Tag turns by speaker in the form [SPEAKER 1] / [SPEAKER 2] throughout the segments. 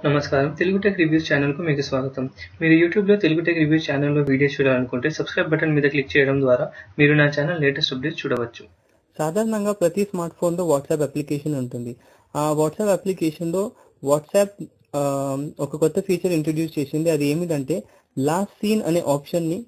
[SPEAKER 1] నమస్కారం Telugu tech reviews ఛానల్కు మీకు స్వాగతం మీరు యూట్యూబ్లో తెలుగు టెక్ రివ్యూస్ ఛానల్లో వీడియోస్ చూడాలనుకుంటే సబ్స్క్రైబ్ బటన్ మీద క్లిక్ చేయడం ద్వారా మీరు నా ఛానల్ లేటెస్ట్ అప్డేట్స్ చూడవచ్చు
[SPEAKER 2] సాధారణంగా ప్రతి స్మార్ట్ ఫోన్లో వాట్సాప్ అప్లికేషన్ ఉంటుంది ఆ వాట్సాప్ అప్లికేషన్లో వాట్సాప్ ఆ, ఒక కొత్త ఫీచర్ ఇంట్రడ్యూస్ చేసింది అది ఏమిటంటే లాస్ట్ సీన్ అనే ఆప్షన్ని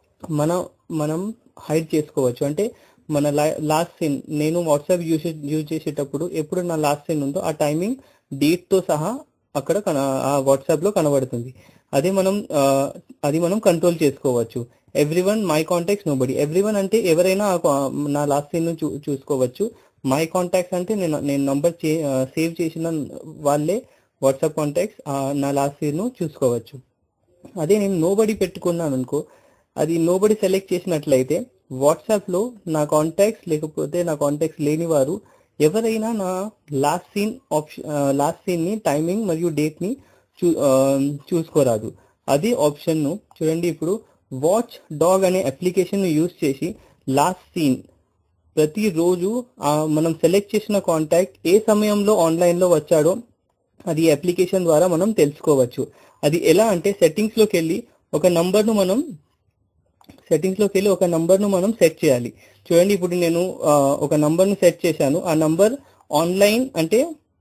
[SPEAKER 2] మన మనం హైడ్ చేసుకోవచ్చు అంటే మన లాస్ట్ సీన్ నేను వాట్సాప్ యూజ్ యూజ్ చేసేటప్పుడు ఎప్పుడు నా లాస్ట్ సీన్ ఉందో ఆ టైమింగ్ డేట్ తో సహా అక్కడ కన- ఆ వాట్సాప్ లో కనబడుతుంది అదే మనం ఆ, అది మనం కంట్రోల్ చేసుకోవచ్చు everyone my contacts nobody everyone అంటే ఎవరైనా ఆ కా- నా లాస్ట్ సీన్ ను చూ- చూసుకోవచ్చు మై కాంటాక్ట్స్ అంటే నేను నేను నంబర్ సేవ్ చేసిన వాళ్ళే వాట్సాప్ కాంటాక్ట్స్ నా లాస్ట్ సీన్ ను చూసుకోవచ్చు అదే నేను నోబడి పెట్టుకున్నాను అనుకో అది నోబడి సెలెక్ట్ చేసినట్లయితే వాట్సాప్ లో నా కాంటాక్ట్స్ లేకపోతే నా కాంటాక్ట్స్ లేని వారు ఎవరైనా నా last seen option last seen ని టైమింగ్ మరియు డేట్ ని చూ ఆ, చూసుకోరాదు అదే ఆప్షన్ ను చూడండి ఇప్పుడు వాచ్ డాగ్ అనే అప్లికేషన్ ను యూజ్ చేసి లాస్ట్ సీన్ ప్రతిరోజు ఆ, మనం సెలెక్ట్ చేసిన కాంటాక్ట్ ఏ సమయంలో ఆన్లైన్ లో వచ్చాడో అది అప్లికేషన్ ద్వారా మనం తెలుసుకోవచ్చు అది ఎలా అంటే సెట్టింగ్స్ లోకి వెళ్ళి ఒక నంబర్ ను మనం సెట్టింగ్స్ లోకి వెళ్ళి ఒక నంబర్ ను మనం సెట్ చేయాలి చూడండి ఇప్పుడు నేను ఆ, ఒక నంబర్ ను సెట్ చేశాను ఆ నంబర్ ఆన్లైన్ అంటే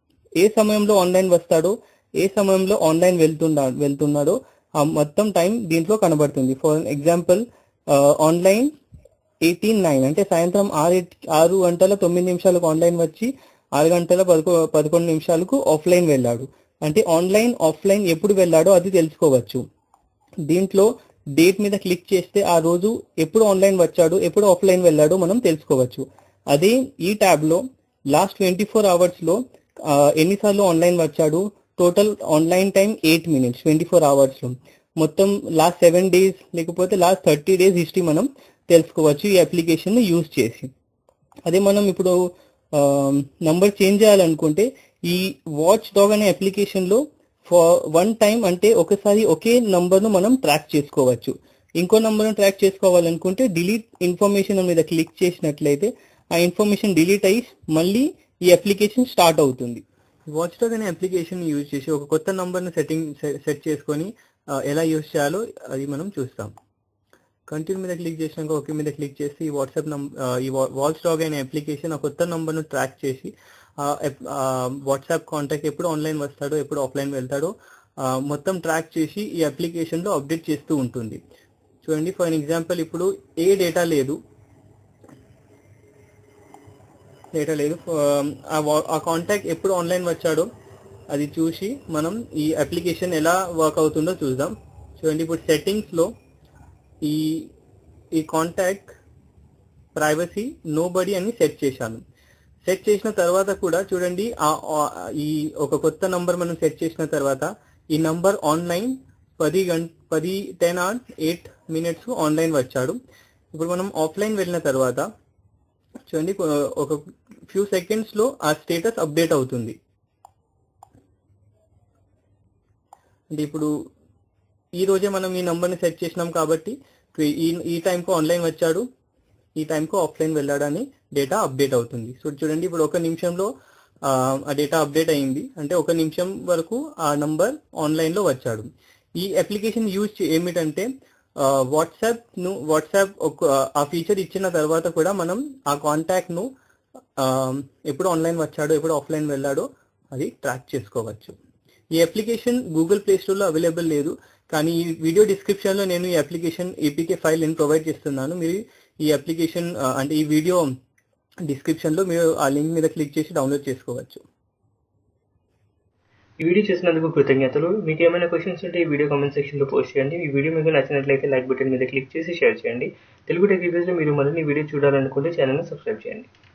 [SPEAKER 2] ఏ సమయంలో ఆన్లైన్ వస్తాడో ఏ సమయంలో ఆన్లైన్ వెళ్తున్నా వెళ్తున్నాడో ఆ మొత్తం టైం దీంట్లో కనబడుతుంది for example online eighteen nine అంటే సాయంత్రం ఆరు ఆరు గంటల తొమ్మిది నిమిషాలకు ఆన్లైన్ వచ్చి ఆరు గంటల పదకొ పదకొండు నిమిషాలకు ఆఫ్లైన్ వెళ్ళాడు అంటే ఆన్లైన్ ఆఫ్లైన్ ఎప్పుడు వెళ్ళాడో అది తెలుసుకోవచ్చు దీంట్లో డేట్ మీద క్లిక్ చేస్తే ఆ రోజు ఎప్పుడు ఆన్లైన్ వచ్చాడు ఎప్పుడు ఆఫ్లైన్ వెళ్ళాడో మనం తెలుసుకోవచ్చు అదే ఈ ట్యాబ్ లో లాస్ట్ ట్వంటీ ఫోర్ అవర్స్ లో ఆ, ఎన్నిసార్లు ఆన్లైన్ వచ్చాడు total online time eight minutes twenty four hours లో మొత్తం లాస్ట్ సెవెన్ డేస్ లేకపోతే లాస్ట్ థర్టీ డేస్ హిస్టరీ మనం తెలుసుకోవచ్చు ఈ అప్లికేషన్ యూజ్ చేసి అదే మనం ఇప్పుడు నంబర్ చేంజ్ చేయాలనుకుంటే ఈ వాచ్ డాగ్ అనే అప్లికేషన్ లో ఫర్ వన్ టైం అంటే ఒకసారి ఒకే నంబర్ ను మనం ట్రాక్ చేసుకోవచ్చు ఇంకో నంబర్ ను ట్రాక్ చేసుకోవాలనుకుంటే డిలీట్ ఇన్ఫర్మేషన్ మీద క్లిక్ చేసినట్లయితే ఆ ఇన్ఫర్మేషన్ డిలీట్ అయ్యి మళ్ళీ ఈ అప్లికేషన్ స్టార్ట్ అవుతుంది వాచ్ డాగ్ అనే అప్లికేషన్ యూజ్ చేసి ఒక కొత్త నంబర్ ను సెట్టింగ్ సెట్ చేసుకొని ఆ, ఎలా యూజ్ చేయాలో అది మనం చూస్తాం కంటిన్యూ మీద క్లిక్ చేసినాక ఓకే మీద క్లిక్ చేసి ఈ వాట్సాప్ నంబర్ ఈ వాచ్ డాగ్ అనే అప్లికేషన్ ఆ కొత్త నంబర్ ను ట్రాక్ చేసి వాట్సాప్ కాంటాక్ట్ ఎప్పుడు ఆన్లైన్ వస్తాడో ఎప్పుడు ఆఫ్లైన్ వెళ్తాడో ఆ, మొత్తం ట్రాక్ చేసి ఈ అప్లికేషన్ లో అప్డేట్ చేస్తూ ఉంటుంది చూడండి ఫర్ ఎగ్జాంపుల్ ఇప్పుడు ఏ డేటా లేదు డేటా లేదు ఆ వా- ఆ కాంటాక్ట్ ఎప్పుడు ఆన్లైన్ వచ్చాడో అది చూసి మనం ఈ అప్లికేషన్ ఎలా వర్క్ అవుతుందో చూద్దాం చూడండి ఇప్పుడు సెట్టింగ్స్ లో ఈ ఈ కాంటాక్ట్ ప్రైవసీ నో బడి అని సెట్ చేశాను సెట్ చేసిన తర్వాత కూడా చూడండి ఆ ఆ- ఈ ఒక కొత్త నంబర్ మనం సెట్ చేసిన తర్వాత ఈ నంబర్ ఆన్లైన్ పది గంట పది ten or eight minutes online వచ్చాడు ఇప్పుడు మనం ఆఫ్లైన్ వెళ్ళిన తర్వాత చూడండి కొ- ఒక ఫ్యూ సెకండ్స్ లో ఆ స్టేటస్ అప్డేట్ అవుతుంది అంటే ఇప్పుడు ఈ రోజే మనం ఈ నంబర్ని సెట్ చేసినాం కాబట్టి ఈ ఈ టైంకు ఆన్లైన్ వచ్చాడు ఈ టైంకు ఆఫ్లైన్ వెళ్ళాడని డేటా అప్డేట్ అవుతుంది సో చూడండి ఇప్పుడు ఒక నిమిషంలో ఆ, ఆ డేటా అప్డేట్ అయింది అంటే ఒక నిమిషం వరకు ఆ నంబర్ ఆన్లైన్ లో వచ్చాడు ఈ అప్లికేషన్ యూజ్ ఏమిటంటే వాట్సాప్ ను వాట్సాప్ ఒక ఆ ఫీచర్ ఇచ్చిన తర్వాత కూడా మనం ఆ కాంటాక్ట్ ను ఆ, ఎప్పుడు ఆన్లైన్ వచ్చాడో ఎప్పుడు ఆఫ్లైన్ వెళ్ళాడో అది ట్రాక్ చేసుకోవచ్చు ఈ అప్లికేషన్ గూగుల్ ప్లే స్టోర్ లో అవైలబుల్ లేదు కానీ ఈ వీడియో డిస్క్రిప్షన్ లో నేను ఈ అప్లికేషన్ ఏపీకే ఫైల్ నేను ప్రొవైడ్ చేస్తున్నాను మీరు ఈ అప్లికేషన్ ఆ, అంటే ఈ వీడియో డిస్క్రిప్షన్ లో మీరు ఆ లింక్ మీద క్లిక్ చేసి డౌన్లోడ్ చేసుకోవచ్చు
[SPEAKER 1] ఈ వీడియో చేసినందుకు కృతజ్ఞతలు మీకు ఏమైనా క్వశ్చన్స్ ఉంటే ఈ వీడియో కామెంట్ సెక్షన్ లో పోస్ట్ చేయండి ఈ వీడియో మీకు నచ్చినట్లయితే లైక్ బటన్ మీద క్లిక్ చేసి షేర్ చేయండి తెలుగు టెక్ రివ్యూస్ లో మీరు మరిన్ని వీడియో చూడాలనుకుంటే ఛానల్ సబ్స్క్రైబ్ చేయండి